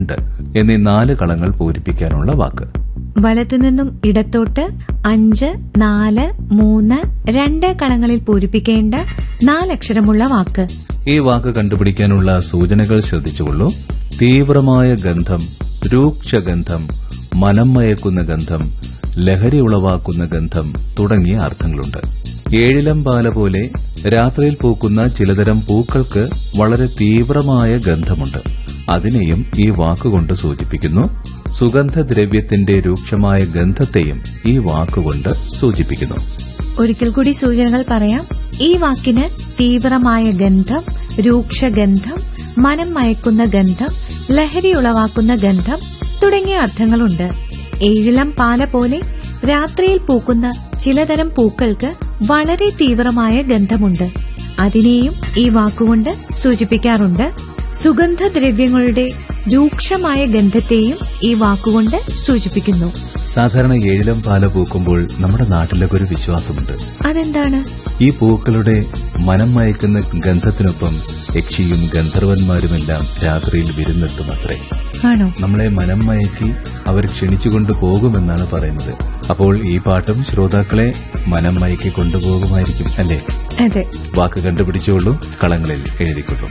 രണ്ട് എന്നീ നാല് കളങ്ങൾ പൂരിപ്പിക്കാനുള്ള വാക്ക് വലത്തുനിന്നും ഇടത്തോട്ട് അഞ്ച് നാല് മൂന്ന് രണ്ട് കളങ്ങളിൽ പൂരിപ്പിക്കേണ്ട നാലക്ഷരമുള്ള വാക്ക് ഈ വാക്ക് കണ്ടുപിടിക്കാനുള്ള സൂചനകൾ ശ്രദ്ധിച്ചുകൊള്ളൂ തീവ്രമായ ഗന്ധം രൂക്ഷഗന്ധം മനം മയക്കുന്ന ഗന്ധം ലഹരി ഉളവാക്കുന്ന ഗന്ധം തുടങ്ങിയ അർത്ഥങ്ങളുണ്ട് ഏഴിലം പാല പോലെ രാത്രിയിൽ പൂക്കുന്ന ചിലതരം പൂക്കൾക്ക് വളരെ തീവ്രമായ ഗന്ധമുണ്ട് അതിനെയും ഈ വാക്കുകൊണ്ട് സൂചിപ്പിക്കുന്നു സുഗന്ധദ്രവ്യത്തിന്റെ രൂക്ഷമായ ഗന്ധത്തെയും ഈ വാക്കുകൊണ്ട് സൂചിപ്പിക്കുന്നു ഒരിക്കൽ കൂടി സൂചനകൾ പറയാം ഈ വാക്കിന് തീവ്രമായ ഗന്ധം രൂക്ഷഗന്ധം മനം മയക്കുന്ന ഗന്ധം ലഹരി ഉളവാക്കുന്ന ഗന്ധം തുടങ്ങിയ അർത്ഥങ്ങളുണ്ട് ഏഴിലം പാല പോലെ രാത്രിയിൽ പൂക്കുന്ന ചിലതരം പൂക്കൾക്ക് വളരെ തീവ്രമായ ഗന്ധമുണ്ട് അതിനെയും ഈ വാക്കുകൊണ്ട് സൂചിപ്പിക്കാറുണ്ട് സുഗന്ധദ്രവ്യങ്ങളുടെ രൂക്ഷമായ ഗന്ധത്തെയും ഈ വാക്കുകൊണ്ട് സൂചിപ്പിക്കുന്നു സാധാരണ ഏഴിലം പാല പൂക്കുമ്പോൾ നമ്മുടെ നാട്ടിലൊക്കെ ഒരു വിശ്വാസമുണ്ട് അതെന്താണ് ഈ പൂക്കളുടെ മനം മയക്കുന്ന ഗന്ധത്തിനൊപ്പം യക്ഷിയും ഗന്ധർവന്മാരുമെല്ലാം രാത്രിയിൽ വിരുന്നെത്തുമത്രേ ആണോ നമ്മളെ മനം മയക്കി അവർ ക്ഷണിച്ചുകൊണ്ട് പോകുമെന്നാണ് പറയുന്നത് അപ്പോൾ ഈ പാട്ടും ശ്രോതാക്കളെ മനം മയക്കി കൊണ്ടുപോകുമായിരിക്കും അല്ലേ അതെ വാക്ക് കണ്ടുപിടിച്ചുകൊള്ളൂ കളങ്ങളിൽ എഴുതിക്കൊള്ളൂ